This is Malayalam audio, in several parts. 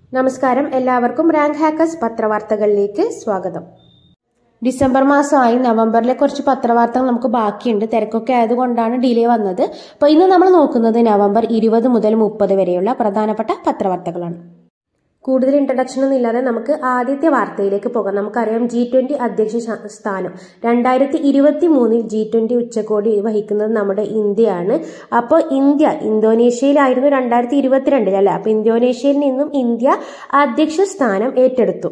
നമസ്കാരം എല്ലാവർക്കും റാങ്ക് ഹാക്കേഴ്സ് പത്രവാർത്തകളിലേക്ക് സ്വാഗതം ഡിസംബർ മാസമായി നവംബറിലെ കുറച്ച് പത്രവാർത്തകൾ നമുക്ക് ബാക്കിയുണ്ട് തിരക്കൊക്കെ ആയതുകൊണ്ടാണ് ഡിലേ വന്നത് അപ്പോൾ ഇന്ന് നമ്മൾ നോക്കുന്നത് നവംബർ ഇരുപത് മുതൽ മുപ്പത് വരെയുള്ള പ്രധാനപ്പെട്ട പത്രവാർത്തകളാണ് കൂടുതൽ ഇൻട്രഡക്ഷൻ ഒന്നും ഇല്ലാതെ നമുക്ക് ആദ്യത്തെ വാർത്തയിലേക്ക് പോകാം നമുക്കറിയാം ജി ട്വന്റി അധ്യക്ഷ ശ- സ്ഥാനം രണ്ടായിരത്തി ഇരുപത്തി മൂന്നിൽ ജി ട്വന്റി ഉച്ചകോടി വഹിക്കുന്നത് നമ്മുടെ ഇന്ത്യയാണ് അപ്പോൾ ഇന്ത്യ ഇന്തോനേഷ്യയിലായിരുന്നു രണ്ടായിരത്തി ഇരുപത്തിരണ്ടിൽ അല്ലെ അപ്പോൾ ഇന്തോനേഷ്യയിൽ നിന്നും ഇന്ത്യ അധ്യക്ഷ സ്ഥാനം ഏറ്റെടുത്തു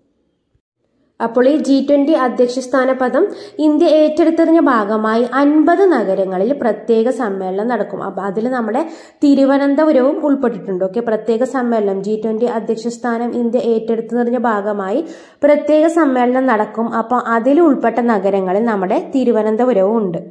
അപ്പോൾ ഈ ജി ട്വന്റി അധ്യക്ഷ സ്ഥാന പദം ഇന്ത്യ ഏറ്റെടുത്തതിന്റെ ഭാഗമായി അൻപത് നഗരങ്ങളിൽ പ്രത്യേക സമ്മേളനം നടക്കും അപ്പൊ അതിൽ നമ്മുടെ തിരുവനന്തപുരവും ഉൾപ്പെട്ടിട്ടുണ്ട് ഓക്കെ പ്രത്യേക സമ്മേളനം ജി ട്വന്റി അധ്യക്ഷ സ്ഥാനം ഇന്ത്യ ഏറ്റെടുത്തതിന്റെ ഭാഗമായി പ്രത്യേക സമ്മേളനം നടക്കും അപ്പൊ അതിൽ ഉൾപ്പെട്ട നഗരങ്ങളിൽ നമ്മുടെ തിരുവനന്തപുരവും ഉണ്ട്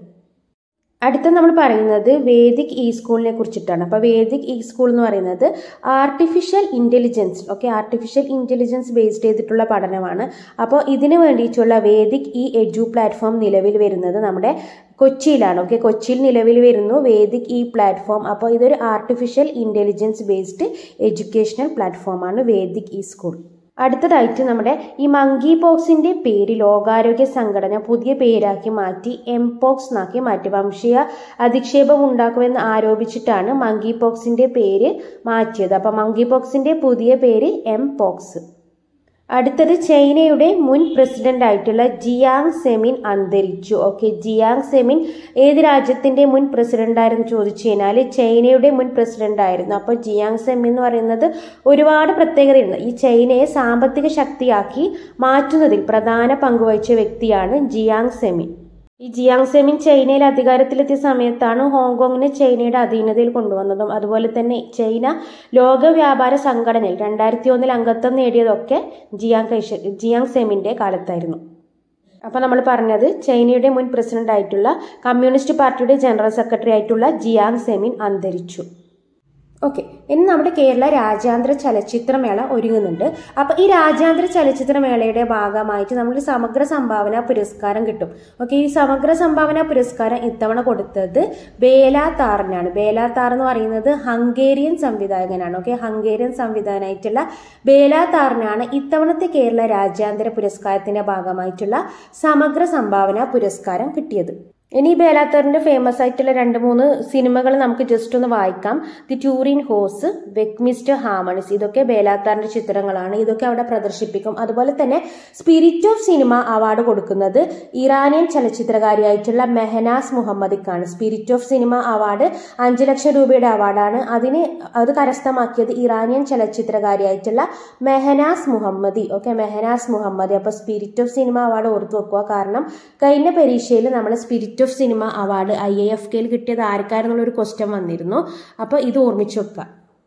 അടുത്ത നമ്മൾ പറയുന്നത് വേദിക് ഇ സ്കൂളിനെ കുറിച്ചിട്ടാണ് അപ്പോൾ വേദിക് ഇ സ്കൂൾ എന്ന് പറയുന്നത് artificial intelligence okay artificial intelligence based ചെയ്തിട്ടുള്ള പഠനമാണ് അപ്പോൾ ഇതിന് വേണ്ടിയിട്ടുള്ള വേദിക് ഇ എഡ്യു പ്ലാറ്റ്ഫോം നിലവിൽ വരുന്നത് നമ്മുടെ കൊച്ചിയിലാണ് ഓക്കെ കൊച്ചിയിൽ നിലവിൽ വരുന്നു വേദിക് ഇ പ്ലാറ്റ്ഫോം അപ്പോൾ ഇതൊരു ആർട്ടിഫിഷ്യൽ ഇൻ്റലിജൻസ് ബേസ്ഡ് എഡ്യൂക്കേഷണൽ പ്ലാറ്റ്ഫോമാണ് വേദിക് ഇ സ്കൂൾ അടുത്തതായിട്ട് നമ്മുടെ ഈ മങ്കി പോക്സിന്റെ പേര് ലോകാരോഗ്യ സംഘടന പുതിയ പേരാക്കി മാറ്റി എംപോക്സ് എന്നാക്കി മാറ്റി വംശീയ അധിക്ഷേപം ഉണ്ടാക്കുമെന്ന് ആരോപിച്ചിട്ടാണ് മങ്കി പോക്സിന്റെ പേര് മാറ്റിയത് അപ്പൊ മങ്കി പോക്സിന്റെ പുതിയ പേര് എം പോക്സ് അടുത്തത് ചൈനയുടെ മുൻ പ്രസിഡന്റ് ആയിട്ടുള്ള ജിയാങ് സെമിൻ അന്തരിച്ചു ഓക്കെ ജിയാങ് സെമിൻ ഏത് രാജ്യത്തിന്റെ മുൻ പ്രസിഡന്റ് ആയിരുന്നു ചോദിച്ചു കഴിഞ്ഞാൽ ചൈനയുടെ മുൻ പ്രസിഡന്റ് ആയിരുന്നു അപ്പോൾ ജിയാങ് സെമിൻ എന്ന് പറയുന്നത് ഒരുപാട് പ്രത്യേകതയുണ്ട് ഈ ചൈനയെ സാമ്പത്തിക ശക്തിയാക്കി മാറ്റുന്നതിൽ പ്രധാന പങ്കുവഹിച്ച വ്യക്തിയാണ് ജിയാങ് സെമിൻ ഈ ജിയാങ് സെമിൻ ചൈനയിൽ അധികാരത്തിലെത്തിയ സമയത്താണ് ഹോങ്കോങ്ങിനെ ചൈനയുടെ അധീനതയിൽ കൊണ്ടുവന്നതും അതുപോലെ തന്നെ ചൈന ലോക വ്യാപാര സംഘടനയിൽ രണ്ടായിരത്തി ഒന്നിൽ അംഗത്വം നേടിയതൊക്കെ ജിയാങ് കൈഷ ജിയാങ് സെമിന്റെ കാലത്തായിരുന്നു അപ്പോൾ നമ്മൾ പറഞ്ഞത് ചൈനയുടെ മുൻ പ്രസിഡന്റ് ആയിട്ടുള്ള കമ്മ്യൂണിസ്റ്റ് പാർട്ടിയുടെ ജനറൽ സെക്രട്ടറി ആയിട്ടുള്ള ജിയാങ് സെമിൻ അന്തരിച്ചു ഓക്കെ ഇനി നമ്മുടെ കേരള രാജ്യാന്തര ചലച്ചിത്രമേള ഒരുങ്ങുന്നുണ്ട് അപ്പൊ ഈ രാജ്യാന്തര ചലച്ചിത്രമേളയുടെ ഭാഗമായിട്ട് നമ്മൾ സമഗ്ര സംഭാവന പുരസ്കാരം കിട്ടും ഓക്കെ ഈ സമഗ്ര സംഭാവന പുരസ്കാരം ഇത്തവണ കൊടുത്തത് ബേല താറിനാണ് ബേല താർ എന്ന് പറയുന്നത് ഹംഗേറിയൻ സംവിധായകനാണ് ഓക്കെ ഹംഗേറിയൻ സംവിധാനമായിട്ടുള്ള ബേല താറിനാണ് ഇത്തവണത്തെ കേരള രാജ്യാന്തര പുരസ്കാരത്തിന്റെ ഭാഗമായിട്ടുള്ള സമഗ്ര സംഭാവന പുരസ്കാരം കിട്ടിയത് ഇനി ബേലാത്തറിന്റെ ഫേമസ് ആയിട്ടുള്ള രണ്ട് മൂന്ന് സിനിമകൾ നമുക്ക് ജസ്റ്റ് ഒന്ന് വായിക്കാം ദി ടൂറിൻ ഹോസ് വെക്മിസ്റ്റർ ഹാമണിസ് ഇതൊക്കെ ബേലാത്താറിന്റെ ചിത്രങ്ങളാണ് ഇതൊക്കെ അവിടെ പ്രദർശിപ്പിക്കും അതുപോലെ തന്നെ സ്പിരിറ്റ് ഓഫ് സിനിമ അവാർഡ് കൊടുക്കുന്നത് ഇറാനിയൻ ചലച്ചിത്രകാരിയായിട്ടുള്ള മെഹനാസ് മുഹമ്മദിക്കാണ് സ്പിരിറ്റ് ഓഫ് സിനിമ അവാർഡ് അഞ്ചു ലക്ഷം രൂപയുടെ അവാർഡാണ് അതിന് അത് കരസ്ഥമാക്കിയത് ഇറാനിയൻ ചലച്ചിത്രകാരിയായിട്ടുള്ള Mahnaz Mohammadi okay Mahnaz Mohammadi അപ്പൊ സ്പിരിറ്റ് ഓഫ് സിനിമ അവാർഡ് ഓർത്തു വെക്കുക കാരണം കഴിഞ്ഞ പരീക്ഷയിൽ നമ്മൾ spirit of cinema award I A F കെയിൽ കിട്ടിയത് ആർക്കാരെന്നുള്ള ഒരു ക്വസ്റ്റ്യൻ വന്നിരുന്നു അപ്പോൾ ഇത് ഓർമ്മിച്ചു വെക്കുക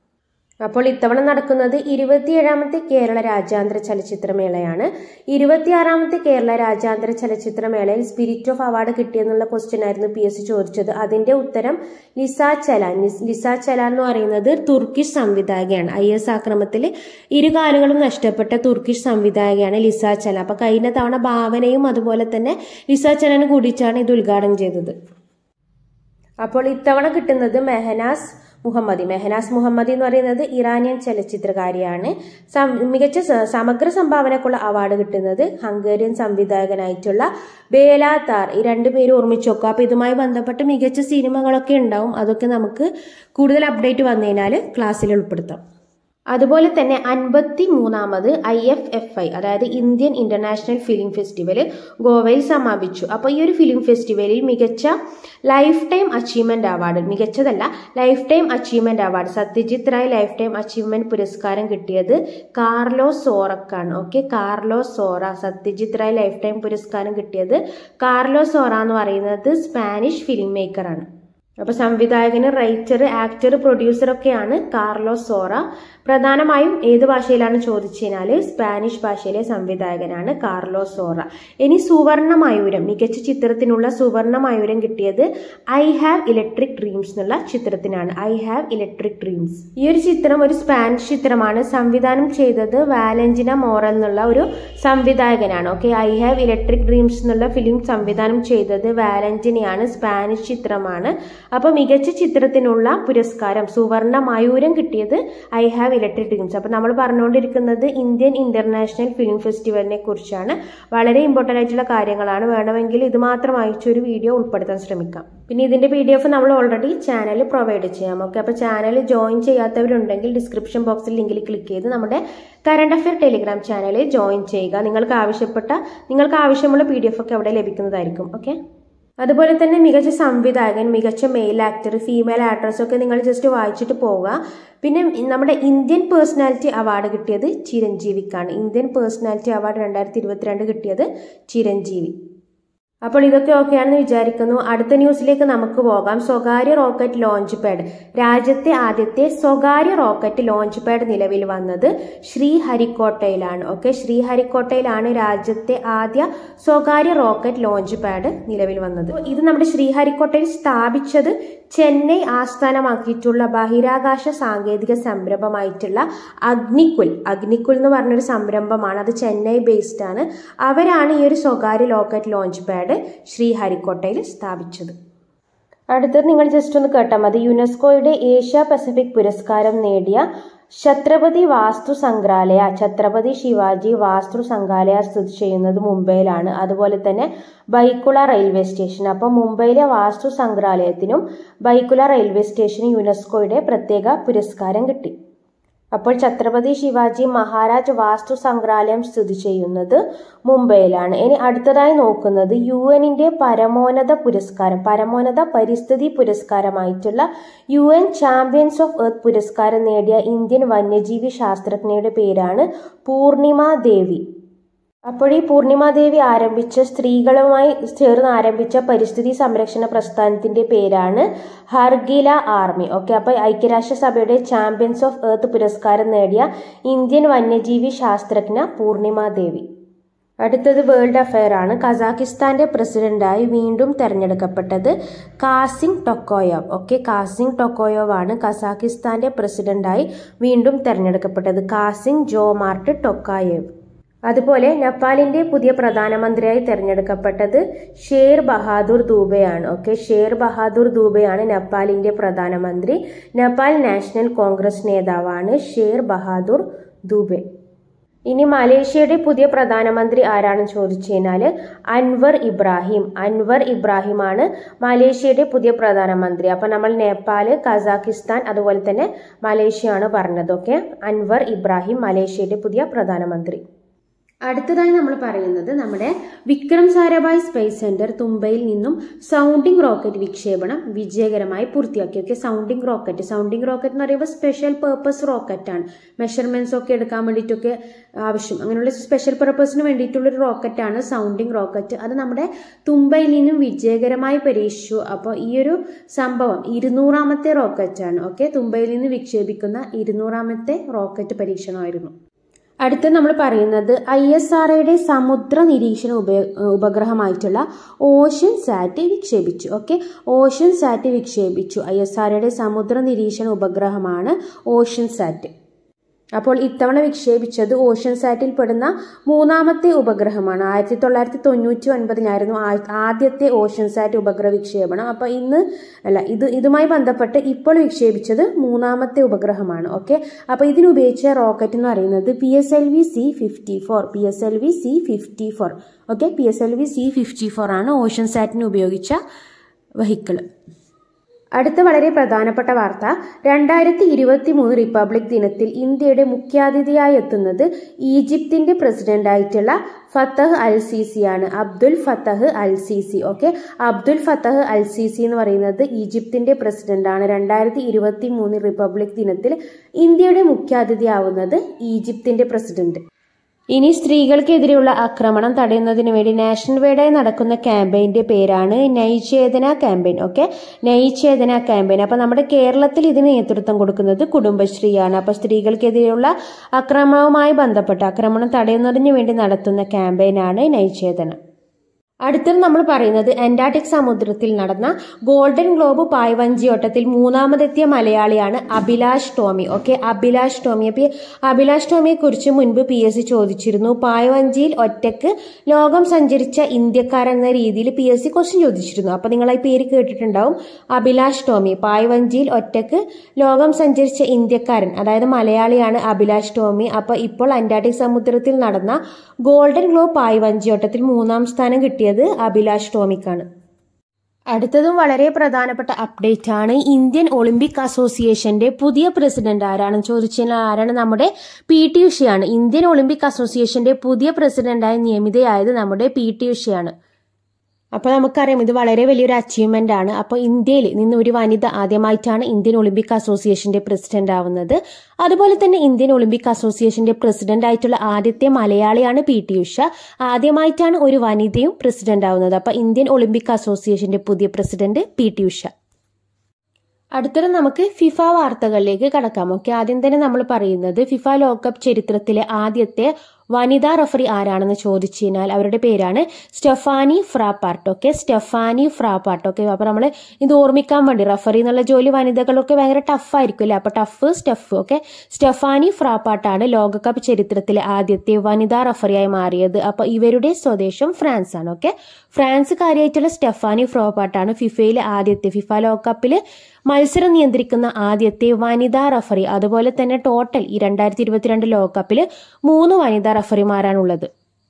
അപ്പോൾ ഇത്തവണ നടക്കുന്നത് ഇരുപത്തിയേഴാമത്തെ കേരള രാജ്യാന്തര ചലച്ചിത്രമേളയാണ് ഇരുപത്തിയാറാമത്തെ കേരള രാജ്യാന്തര ചലച്ചിത്രമേളയിൽ സ്പിരിറ്റ് ഓഫ് അവാർഡ് കിട്ടിയെന്നുള്ള ക്വസ്റ്റ്യൻ ആയിരുന്നു പി എസ് സി ചോദിച്ചത് അതിന്റെ ഉത്തരം ലിസ ചലാൻ ലിസ ചലാൻ എന്ന് പറയുന്നത് തുർക്കിഷ് സംവിധായകയാണ് ഐ എസ് ആക്രമത്തിൽ ഇരുകാലുകളും നഷ്ടപ്പെട്ട തുർക്കിഷ് സംവിധായകയാണ് ലിസ ചലാൻ അപ്പൊ കഴിഞ്ഞ തവണ ഭാവനയും അതുപോലെ തന്നെ ലിസ ചലാനും കൂടിച്ചാണ് ഇത് ഉദ്ഘാടനം ചെയ്തത് അപ്പോൾ ഇത്തവണ കിട്ടുന്നത് മെഹനാസ് മുഹമ്മദി മെഹനാസ് മുഹമ്മദി എന്ന് പറയുന്നത് ഇറാനിയൻ ചലച്ചിത്രകാരിയാണ് സം- മികച്ച സ- സമഗ്ര സംഭാവനക്കുള്ള അവാർഡ് കിട്ടുന്നത് ഹംഗേറിയൻ സംവിധായകനായിട്ടുള്ള ബേല താർ ഈ രണ്ടുപേരും ഓർമ്മിച്ച് വെക്കുക അപ്പൊ ഇതുമായി ബന്ധപ്പെട്ട് മികച്ച സിനിമകളൊക്കെ ഉണ്ടാവും അതൊക്കെ നമുക്ക് കൂടുതൽ അപ്ഡേറ്റ് വന്നു കഴിഞ്ഞാൽ ക്ലാസ്സിൽ ഉൾപ്പെടുത്താം അതുപോലെ തന്നെ അൻപത്തി മൂന്നാമത് ഐ എഫ് എഫ് ഐ അതായത് ഇന്ത്യൻ ഇന്റർനാഷണൽ ഫിലിം ഫെസ്റ്റിവൽ ഗോവയിൽ സമാപിച്ചു അപ്പോൾ ഈ ഒരു ഫിലിം ഫെസ്റ്റിവലിൽ മികച്ച ലൈഫ് ടൈം അച്ചീവ്മെന്റ് അവാർഡ് മികച്ചതല്ല lifetime achievement award Satyajit Ray lifetime achievement പുരസ്കാരം കിട്ടിയത് കാർലോസ് സോറക്കാണ് okay Carlos Saura Satyajit Ray lifetime പുരസ്കാരം കിട്ടിയത് കാർലോസ് സോറ എന്ന് പറയുന്നത് സ്പാനിഷ് ഫിലിം മേക്കറാണ് അപ്പൊ സംവിധായകന് റൈറ്റർ ആക്ടർ പ്രൊഡ്യൂസർ ഒക്കെയാണ് കാർലോസ് സോറ പ്രധാനമായും ഏത് ഭാഷയിലാണ് ചോദിച്ചു കഴിഞ്ഞാല് സ്പാനിഷ് ഭാഷയിലെ സംവിധായകനാണ് കാർലോസ് സോറ ഇനി സുവർണ മയൂരം മികച്ച ചിത്രത്തിനുള്ള സുവർണ മയൂരം കിട്ടിയത് ഐ ഹാവ് ഇലക്ട്രിക് ഡ്രീംസ് എന്നുള്ള ചിത്രത്തിനാണ് ഐ ഹാവ് ഇലക്ട്രിക് ഡ്രീംസ് ഈ ഒരു ചിത്രം ഒരു സ്പാനിഷ് ചിത്രമാണ് സംവിധാനം ചെയ്തത് വാലന്റിന മോറൽ എന്നുള്ള ഒരു സംവിധായകനാണ് okay I have electric dreams എന്നുള്ള ഫിലിം സംവിധാനം ചെയ്തത് വാലന്റിനയാണ് സ്പാനിഷ് ചിത്രമാണ് അപ്പോൾ മികച്ച ചിത്രത്തിനുള്ള പുരസ്കാരം സുവർണ മയൂരം കിട്ടിയത് ഐ ഹാവ് ഇലക്ട്രിക് ഡ്രീംസ് അപ്പോൾ നമ്മൾ പറഞ്ഞുകൊണ്ടിരിക്കുന്നത് ഇന്ത്യൻ ഇന്റർനാഷണൽ ഫിലിം ഫെസ്റ്റിവലിനെ കുറിച്ചാണ് വളരെ ഇമ്പോർട്ടൻ്റ് ആയിട്ടുള്ള കാര്യങ്ങളാണ് വേണമെങ്കിൽ ഇത് മാത്രം അയച്ചൊരു വീഡിയോ ഉൾപ്പെടുത്താൻ ശ്രമിക്കാം പിന്നെ ഇതിന്റെ പി ഡി എഫ് നമ്മൾ ഓൾറെഡി ചാനൽ പ്രൊവൈഡ് ചെയ്യാം ഓക്കെ അപ്പോൾ ചാനൽ ജോയിൻ ചെയ്യാത്തവരുണ്ടെങ്കിൽ ഡിസ്ക്രിപ്ഷൻ ബോക്സിൽ ലിങ്കിൽ ക്ലിക്ക് ചെയ്ത് നമ്മുടെ കറണ്ട് അഫയർ ടെലിഗ്രാം ചാനലിൽ ജോയിൻ ചെയ്യുക നിങ്ങൾക്ക് ആവശ്യപ്പെട്ട നിങ്ങൾക്ക് ആവശ്യമുള്ള പി ഡി എഫ് ഒക്കെ അവിടെ ലഭിക്കുന്നതായിരിക്കും ഓക്കെ അതുപോലെ തന്നെ മികച്ച സംവിധായകൻ മികച്ച മെയിൽ ആക്ടർ ഫീമെയിൽ ആക്ട്രസ് ഒക്കെ നിങ്ങൾ ജസ്റ്റ് വായിച്ചിട്ട് പോവുക പിന്നെ നമ്മുടെ ഇന്ത്യൻ പേഴ്സണാലിറ്റി അവാർഡ് കിട്ടിയത് ചിരഞ്ജീവിക്കാണ് ഇന്ത്യൻ പേഴ്സണാലിറ്റി അവാർഡ് രണ്ടായിരത്തി ഇരുപത്തിരണ്ട് കിട്ടിയത് ചിരഞ്ജീവി അപ്പോൾ ഇതൊക്കെ ഓക്കെയാണെന്ന് വിചാരിക്കുന്നു അടുത്ത ന്യൂസിലേക്ക് നമുക്ക് പോകാം സ്വകാര്യ റോക്കറ്റ് ലോഞ്ച് പാഡ് രാജ്യത്തെ ആദ്യത്തെ സ്വകാര്യ റോക്കറ്റ് ലോഞ്ച് പാഡ് നിലവിൽ വന്നത് ശ്രീഹരിക്കോട്ടയിലാണ് ഓക്കെ ശ്രീഹരിക്കോട്ടയിലാണ് രാജ്യത്തെ ആദ്യ സ്വകാര്യ റോക്കറ്റ് ലോഞ്ച് പാഡ് നിലവിൽ വന്നത് ഇത് നമ്മുടെ ശ്രീഹരിക്കോട്ടയിൽ സ്ഥാപിച്ചത് ചെന്നൈ ആസ്ഥാനമാക്കിയിട്ടുള്ള ബഹിരാകാശ സാങ്കേതിക സംരംഭമായിട്ടുള്ള അഗ്നിക്കുൽ അഗ്നിക്കുൽ എന്ന് പറഞ്ഞൊരു സംരംഭമാണ് അത് ചെന്നൈ ബേസ്ഡ് ആണ് അവരാണ് ഈ ഒരു സ്വകാര്യ റോക്കറ്റ് ലോഞ്ച് പാഡ് ശ്രീഹരിക്കോട്ടയിൽ സ്ഥാപിച്ചത് അടുത്തത് നിങ്ങൾ ജസ്റ്റ് ഒന്ന് കേട്ടാൽ മതി യുനെസ്കോയുടെ ഏഷ്യ പസഫിക് പുരസ്കാരം നേടിയ ഛത്രപതി വാസ്തു സംഗ്രാലയ ഛത്രപതി ശിവാജി വാസ്തു സംഗ്രാലയ സ്ഥിതി ചെയ്യുന്നത് മുംബൈയിലാണ് അതുപോലെ തന്നെ ബൈക്കുള റെയിൽവേ സ്റ്റേഷൻ അപ്പോൾ മുംബൈയിലെ വാസ്തു സംഗ്രാലയത്തിനും ബൈക്കുള റെയിൽവേ സ്റ്റേഷനും യുനെസ്കോയുടെ പ്രത്യേക പുരസ്കാരം കിട്ടി അപ്പോൾ ഛത്രപതി ശിവാജി മഹാരാജ് വാസ്തു സംഗ്രാലയം സ്ഥിതി ചെയ്യുന്നത് മുംബൈയിലാണ് ഇനി അടുത്തതായി നോക്കുന്നത് യു എന്നിന്റെ പരമോന്നത പുരസ്കാരം പരമോന്നത പരിസ്ഥിതി പുരസ്കാരമായിട്ടുള്ള U N champions of earth പുരസ്കാരം നേടിയ ഇന്ത്യൻ വന്യജീവി ശാസ്ത്രജ്ഞയുടെ പേരാണ് പൂർണിമ ദേവി അപ്പോൾ ഈ പൂർണിമാദേവി ആരംഭിച്ച സ്ത്രീകളുമായി ചേർന്ന് ആരംഭിച്ച പരിസ്ഥിതി സംരക്ഷണ പ്രസ്ഥാനത്തിന്റെ പേരാണ് ഹർഗില ആർമി ഓക്കെ അപ്പോൾ ഐക്യരാഷ്ട്രസഭയുടെ ചാമ്പ്യൻസ് ഓഫ് എർത്ത് പുരസ്കാരം നേടിയ ഇന്ത്യൻ വന്യജീവി ശാസ്ത്രജ്ഞ പൂർണിമാദേവി അടുത്തത് വേൾഡ് അഫെയർ ആണ് കസാഖിസ്ഥാന്റെ പ്രസിഡന്റായി വീണ്ടും തെരഞ്ഞെടുക്കപ്പെട്ടത് Kassym Tokayev okay Kassym Tokayev ആണ് കസാഖിസ്ഥാന്റെ പ്രസിഡന്റായി വീണ്ടും തെരഞ്ഞെടുക്കപ്പെട്ടത് കാസിം ജോമാർട്ട് ടൊക്കായേവ് അതുപോലെ നേപ്പാളിന്റെ പുതിയ പ്രധാനമന്ത്രിയായി തെരഞ്ഞെടുക്കപ്പെട്ടത് ഷേർ ബഹാദൂർ ദൂബെയാണ് ഓക്കെ ഷേർ ബഹാദൂർ ദൂബെയാണ് നേപ്പാളിന്റെ പ്രധാനമന്ത്രി നേപ്പാൾ നാഷണൽ കോൺഗ്രസ് നേതാവാണ് ഷേർ ബഹാദൂർ ദൂബെ ഇനി മലേഷ്യയുടെ പുതിയ പ്രധാനമന്ത്രി ആരാണെന്ന് ചോദിച്ചു കഴിഞ്ഞാൽ അൻവർ ഇബ്രാഹിം അൻവർ ഇബ്രാഹിമാണ് മലേഷ്യയുടെ പുതിയ പ്രധാനമന്ത്രി അപ്പൊ നമ്മൾ നേപ്പാള് കസാഖിസ്ഥാൻ അതുപോലെ തന്നെ മലേഷ്യയാണ് പറഞ്ഞത് ഓക്കെ അൻവർ ഇബ്രാഹിം മലേഷ്യയുടെ പുതിയ പ്രധാനമന്ത്രി അടുത്തതായി നമ്മൾ പറയുന്നത് നമ്മുടെ വിക്രം സാരാഭായ് സ്പേസ് സെന്റർ തുമ്പയിൽ നിന്നും സൗണ്ടിംഗ് റോക്കറ്റ് വിക്ഷേപണം വിജയകരമായി പൂർത്തിയാക്കി okay sounding rocket sounding rocket എന്ന് പറയുമ്പോൾ സ്പെഷ്യൽ പേർപ്പസ് റോക്കറ്റ് ആണ് മെഷർമെന്റ്സ് ഒക്കെ എടുക്കാൻ വേണ്ടിയിട്ടൊക്കെ ആവശ്യം അങ്ങനെയുള്ള സ്പെഷ്യൽ പർപ്പസിന് വേണ്ടിയിട്ടുള്ള ഒരു റോക്കറ്റാണ് സൗണ്ടിംഗ് റോക്കറ്റ് അത് നമ്മുടെ തുമ്പയിൽ നിന്നും വിജയകരമായി പരീക്ഷിച്ചു അപ്പോൾ ഈ ഒരു സംഭവം ഇരുന്നൂറാമത്തെ റോക്കറ്റാണ് ഓക്കെ തുമ്പയിൽ നിന്ന് വിക്ഷേപിക്കുന്ന ഇരുന്നൂറാമത്തെ റോക്കറ്റ് പരീക്ഷണമായിരുന്നു അടുത്ത നമ്മൾ പറയുന്നത് ഐ എസ് ആർ ഒയുടെ സമുദ്ര നിരീക്ഷണ ഉപ ഉപഗ്രഹമായിട്ടുള്ള ഓഷ്യൻ സാറ്റ് വിക്ഷേപിച്ചു ഓക്കെ ഓഷ്യൻ സാറ്റ് വിക്ഷേപിച്ചു ഐ എസ് ആർ ഒയുടെ സമുദ്ര നിരീക്ഷണ ഉപഗ്രഹമാണ് ഓഷ്യൻ സാറ്റ് അപ്പോൾ ഇത്തവണ വിക്ഷേപിച്ചത് ഓഷ്യൻ സാറ്റിൽ പെടുന്ന മൂന്നാമത്തെ ഉപഗ്രഹമാണ് ആയിരത്തി തൊള്ളായിരത്തി തൊണ്ണൂറ്റി ഒൻപതിലായിരുന്നു ആദ്യത്തെ ഓഷ്യൻ സാറ്റ് ഉപഗ്രഹ വിക്ഷേപണം അപ്പോൾ ഇന്ന് അല്ല ഇത് ഇതുമായി ബന്ധപ്പെട്ട് ഇപ്പോൾ വിക്ഷേപിച്ചത് മൂന്നാമത്തെ ഉപഗ്രഹമാണ് ഓക്കെ അപ്പോൾ ഇതിനുപയോഗിച്ച റോക്കറ്റ് എന്ന് പറയുന്നത് P S L V C fifty four P S L V C fifty four okay P S L V C fifty four ആണ് ഓഷ്യൻ സാറ്റിന് ഉപയോഗിച്ച വെഹിക്കിള് അടുത്ത വളരെ പ്രധാനപ്പെട്ട വാർത്ത രണ്ടായിരത്തി ഇരുപത്തി മൂന്ന് റിപ്പബ്ലിക് ദിനത്തിൽ ഇന്ത്യയുടെ മുഖ്യാതിഥിയായി എത്തുന്നത് ഈജിപ്തിന്റെ പ്രസിഡന്റായിട്ടുള്ള ഫത്തഹ് അൽ സിസി ആണ് അബ്ദുൽ ഫത്തഹ് അൽ സിസി ഓക്കെ അബ്ദുൽ ഫത്തഹ് അൽ സിസി എന്ന് പറയുന്നത് ഈജിപ്തിന്റെ പ്രസിഡന്റാണ് രണ്ടായിരത്തി ഇരുപത്തി മൂന്ന് റിപ്പബ്ലിക് ദിനത്തിൽ ഇന്ത്യയുടെ മുഖ്യാതിഥിയാവുന്നത് ഈജിപ്തിന്റെ പ്രസിഡന്റ് ഇനി സ്ത്രീകൾക്കെതിരെയുള്ള ആക്രമണം തടയുന്നതിന് വേണ്ടി നാഷണൽ വൈഡായി നടക്കുന്ന ക്യാമ്പയിന്റെ പേരാണ് Nai Chetna campaign okay Nai Chetna campaign അപ്പൊ നമ്മുടെ കേരളത്തിൽ ഇതിന് നേതൃത്വം കൊടുക്കുന്നത് കുടുംബശ്രീയാണ് അപ്പൊ സ്ത്രീകൾക്കെതിരെയുള്ള ആക്രമണവുമായി ബന്ധപ്പെട്ട് ആക്രമണം തടയുന്നതിന് വേണ്ടി നടത്തുന്ന ക്യാമ്പയിനാണ് നൈചേതന അടുത്തത് നമ്മൾ പറയുന്നത് അന്റാർട്ടിക് സമുദ്രത്തിൽ നടന്ന ഗോൾഡൻ ഗ്ലോബ് പായ്വഞ്ചിയോട്ടത്തിൽ മൂന്നാമതെത്തിയ മലയാളിയാണ് അഭിലാഷ് ടോമി ഓക്കെ അഭിലാഷ് ടോമി അപ്പൊ ഈ അഭിലാഷ് ടോമിയെ കുറിച്ച് മുൻപ് പി എസ് സി ചോദിച്ചിരുന്നു പായ്വഞ്ചിയിൽ ഒറ്റക്ക് ലോകം സഞ്ചരിച്ച ഇന്ത്യക്കാരൻ എന്ന രീതിയിൽ പി എസ് സി ക്വസ്റ്റ്യൻ ചോദിച്ചിരുന്നു അപ്പൊ നിങ്ങൾ ഈ പേര് കേട്ടിട്ടുണ്ടാവും അഭിലാഷ് ടോമി പായ്വഞ്ചിയിൽ ഒറ്റക്ക് ലോകം സഞ്ചരിച്ച ഇന്ത്യക്കാരൻ അതായത് മലയാളിയാണ് അഭിലാഷ് ടോമി അപ്പൊ ഇപ്പോൾ അന്റാർട്ടിക് സമുദ്രത്തിൽ നടന്ന ഗോൾഡൻ ഗ്ലോബ് പായ്വഞ്ചിയോട്ടത്തിൽ മൂന്നാം സ്ഥാനം കിട്ടിയത് അഭിലാഷ് ടോമിക്കാണ് അടുത്തതും വളരെ പ്രധാനപ്പെട്ട അപ്ഡേറ്റ് ആണ് ഇന്ത്യൻ ഒളിമ്പിക് അസോസിയേഷന്റെ പുതിയ പ്രസിഡന്റ് ആരാണെന്ന് ചോദിച്ചാൽ ആരാണ് നമ്മുടെ പി ടി ഉഷയാണ് ഇന്ത്യൻ ഒളിമ്പിക് അസോസിയേഷന്റെ പുതിയ പ്രസിഡന്റായി നിയമിതയായത് നമ്മുടെ പി ടി ഉഷയാണ് അപ്പോൾ നമുക്കറിയാം ഇത് വളരെ വലിയൊരു അച്ചീവ്മെന്റ് ആണ് അപ്പോൾ ഇന്ത്യയിൽ നിന്ന് ഒരു വനിത ആദ്യമായിട്ടാണ് ഇന്ത്യൻ ഒളിമ്പിക് അസോസിയേഷന്റെ പ്രസിഡന്റ് ആവുന്നത് അതുപോലെ തന്നെ ഇന്ത്യൻ ഒളിമ്പിക് അസോസിയേഷന്റെ പ്രസിഡന്റ് ആയിട്ടുള്ള ആദ്യത്തെ മലയാളിയാണ് പി ടി ഉഷ ആദ്യമായിട്ടാണ് ഒരു വനിതയും പ്രസിഡന്റ് ആവുന്നത് അപ്പോൾ ഇന്ത്യൻ ഒളിമ്പിക് അസോസിയേഷന്റെ പുതിയ പ്രസിഡന്റ് പി ടി ഉഷ അടുത്തത് നമുക്ക് ഫിഫ വാർത്തകളിലേക്ക് കടക്കാം ഓക്കെ ആദ്യം തന്നെ നമ്മൾ പറയുന്നത് ഫിഫ ലോകകപ്പ് ചരിത്രത്തിലെ ആദ്യത്തെ വനിതാ റഫറി ആരാണെന്ന് ചോദിച്ചു കഴിഞ്ഞാൽ അവരുടെ പേരാണ് Stephanie Frappart okay Stephanie Frappart okay അപ്പൊ നമ്മൾ ഇത് ഓർമ്മിക്കാൻ വേണ്ടി റഫറി എന്നുള്ള ജോലി വനിതകളൊക്കെ ഭയങ്കര ടഫ് ആയിരിക്കും അല്ലേ അപ്പൊ ടഫ് സ്റ്റെഫ് ഓക്കെ സ്റ്റെഫാനി ഫ്രാപ്പാർട്ടാണ് ലോകകപ്പ് ചരിത്രത്തിലെ ആദ്യത്തെ വനിതാ റഫറിയായി മാറിയത് അപ്പൊ ഇവരുടെ സ്വദേശം ഫ്രാൻസ് ആണ് ഓക്കെ ഫ്രാൻസുകാരിയായിട്ടുള്ള സ്റ്റെഫാനി ഫ്രോപ്പാർട്ടാണ് ഫിഫയിലെ ആദ്യത്തെ ഫിഫ ലോകകപ്പിൽ മത്സരം നിയന്ത്രിക്കുന്ന ആദ്യത്തെ വനിതാ റഫറി അതുപോലെ തന്നെ ടോട്ടൽ ഈ രണ്ടായിരത്തി ഇരുപത്തിരണ്ട് ലോകകപ്പിൽ മൂന്ന് വനിതാ റഫറിമാരാണുള്ളത്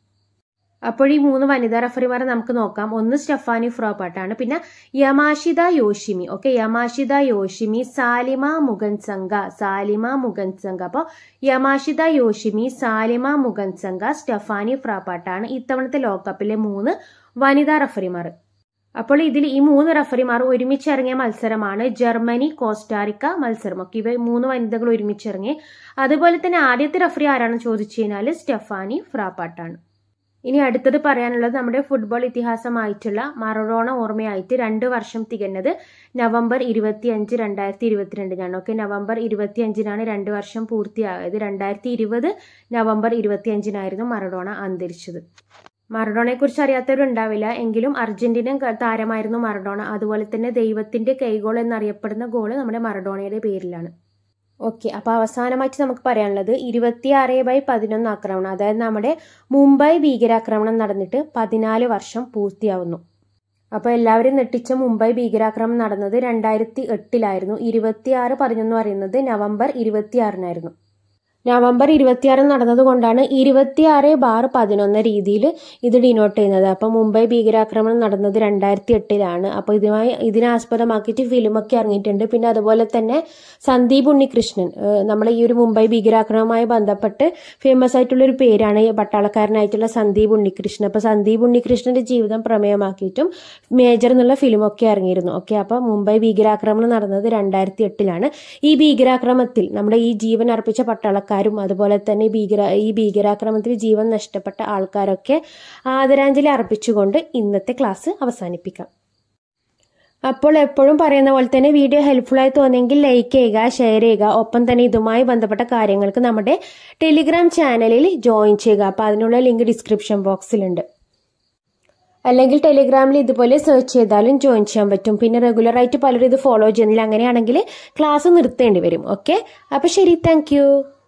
അപ്പോൾ ഈ മൂന്ന് വനിതാ റഫറിമാരെ നമുക്ക് നോക്കാം ഒന്ന് സ്റ്റെഫാനി ഫ്രോപ്പാട്ടാണ് പിന്നെ Yamashita Yoshimi okay Yamashita Yoshimi Salima Mukansanga Salima മുഗൻ സംഘ അപ്പോൾ യമാഷിത യോഷിമി സാലിമ മുഗൻ സംഘ സ്റ്റെഫാനി ഫ്രാപ്പാട്ടാണ് ഇത്തവണത്തെ ലോകകപ്പിലെ മൂന്ന് വനിതാ റഫറിമാർ അപ്പോൾ ഇതിൽ ഈ മൂന്ന് റഫറിമാർ ഒരുമിച്ചിറങ്ങിയ മത്സരമാണ് ജർമ്മനി കോസ്റ്റാറിക്ക മത്സരം ഒക്കെ ഇവ മൂന്ന് വനിതകൾ ഒരുമിച്ചിറങ്ങി അതുപോലെ തന്നെ ആദ്യത്തെ റഫറി ആരാണെന്ന് ചോദിച്ചു കഴിഞ്ഞാൽ സ്റ്റെഫാനി ഫ്രാപ്പാട്ടാണ് ഇനി അടുത്തത് പറയാനുള്ളത് നമ്മുടെ ഫുട്ബോൾ ഇതിഹാസമായിട്ടുള്ള മറഡോണ ഓർമ്മയായിട്ട് രണ്ട് വർഷം തികഞ്ഞത് നവംബർ ഇരുപത്തി അഞ്ച് രണ്ടായിരത്തി ഇരുപത്തിരണ്ടിനാണ് ഓക്കെ നവംബർ ഇരുപത്തി അഞ്ചിനാണ് രണ്ട് വർഷം പൂർത്തിയായത് രണ്ടായിരത്തി ഇരുപത് നവംബർ ഇരുപത്തി അഞ്ചിനായിരുന്നു മറഡോണ അന്തരിച്ചത് മറഡോണയെ കുറിച്ച് അറിയാത്തവരുണ്ടാവില്ല എങ്കിലും അർജന്റീനൻ താരമായിരുന്നു മറഡോണ അതുപോലെ തന്നെ ദൈവത്തിന്റെ കൈഗോൾ എന്നറിയപ്പെടുന്ന ഗോള് നമ്മുടെ മറഡോണയുടെ പേരിലാണ് ഓക്കെ അപ്പോൾ അവസാനമായിട്ട് നമുക്ക് പറയാനുള്ളത് ഇരുപത്തിയാറ് ബൈ പതിനൊന്ന് ആക്രമണം അതായത് നമ്മുടെ മുംബൈ ഭീകരാക്രമണം നടന്നിട്ട് പതിനാല് വർഷം പൂർത്തിയാവുന്നു അപ്പോൾ എല്ലാവരും നെട്ടിച്ച മുംബൈ ഭീകരാക്രമണം നടന്നത് രണ്ടായിരത്തി എട്ടിലായിരുന്നു ഇരുപത്തിയാറ് പതിനൊന്ന് പറയുന്നത് നവംബർ ഇരുപത്തിയാറിനായിരുന്നു നവംബർ ഇരുപത്തിയാറ് നടന്നതുകൊണ്ടാണ് ഇരുപത്തിയാറ് ബാർ പതിനൊന്ന് രീതിയിൽ ഇത് ഡിനോട്ട് ചെയ്യുന്നത് അപ്പോൾ മുംബൈ ഭീകരാക്രമണം നടന്നത് രണ്ടായിരത്തി എട്ടിലാണ് അപ്പോൾ ഇതുമായി ഇതിനെ ആസ്പദമാക്കിയിട്ട് ഫിലിമൊക്കെ ഇറങ്ങിയിട്ടുണ്ട് പിന്നെ അതുപോലെ തന്നെ സന്ദീപ് ഉണ്ണികൃഷ്ണൻ നമ്മളെ ഈ ഒരു മുംബൈ ഭീകരാക്രമണവുമായി ബന്ധപ്പെട്ട് ഫേമസ് ആയിട്ടുള്ള ഒരു പേരാണ് ഈ പട്ടാളക്കാരനായിട്ടുള്ള സന്ദീപ് ഉണ്ണികൃഷ്ണൻ അപ്പോൾ സന്ദീപ് ഉണ്ണികൃഷ്ണന്റെ ജീവിതം പ്രമേയമാക്കിയിട്ടും മേജർ എന്നുള്ള ഫിലിമൊക്കെ ഇറങ്ങിയിരുന്നു ഓക്കെ അപ്പോൾ മുംബൈ ഭീകരാക്രമണം നടന്നത് രണ്ടായിരത്തി എട്ടിലാണ് ഈ ഭീകരാക്രമണത്തിൽ നമ്മുടെ ഈ ജീവൻ അർപ്പിച്ച പട്ടാളക്കാർ ആൾക്കാരും അതുപോലെ തന്നെ ഭീകര ഈ ഭീകരാക്രമണത്തിൽ ജീവൻ നഷ്ടപ്പെട്ട ആൾക്കാരൊക്കെ ആദരാഞ്ജലി അർപ്പിച്ചുകൊണ്ട് ഇന്നത്തെ ക്ലാസ് അവസാനിപ്പിക്കാം അപ്പോൾ എപ്പോഴും പറയുന്ന പോലെ തന്നെ വീഡിയോ ഹെൽപ്ഫുൾ ആയി തോന്നിയെങ്കിൽ ലൈക്ക് ചെയ്യുക ഷെയർ ചെയ്യുക ഒപ്പം തന്നെ ഇതുമായി ബന്ധപ്പെട്ട കാര്യങ്ങൾക്ക് നമ്മുടെ ടെലിഗ്രാം ചാനലിൽ ജോയിൻ ചെയ്യുക അപ്പോൾ അതിനുള്ള ലിങ്ക് ഡിസ്ക്രിപ്ഷൻ ബോക്സിലുണ്ട് അല്ലെങ്കിൽ ടെലിഗ്രാമിൽ ഇതുപോലെ സെർച്ച് ചെയ്താലും ജോയിൻ ചെയ്യാൻ പറ്റും പിന്നെ റെഗുലറായിട്ട് പലരും ഇത് ഫോളോ ചെയ്യുന്നില്ല അങ്ങനെയാണെങ്കിൽ ക്ലാസ് നിർത്തേണ്ടി വരും ഓക്കെ അപ്പോൾ ശരി താങ്ക്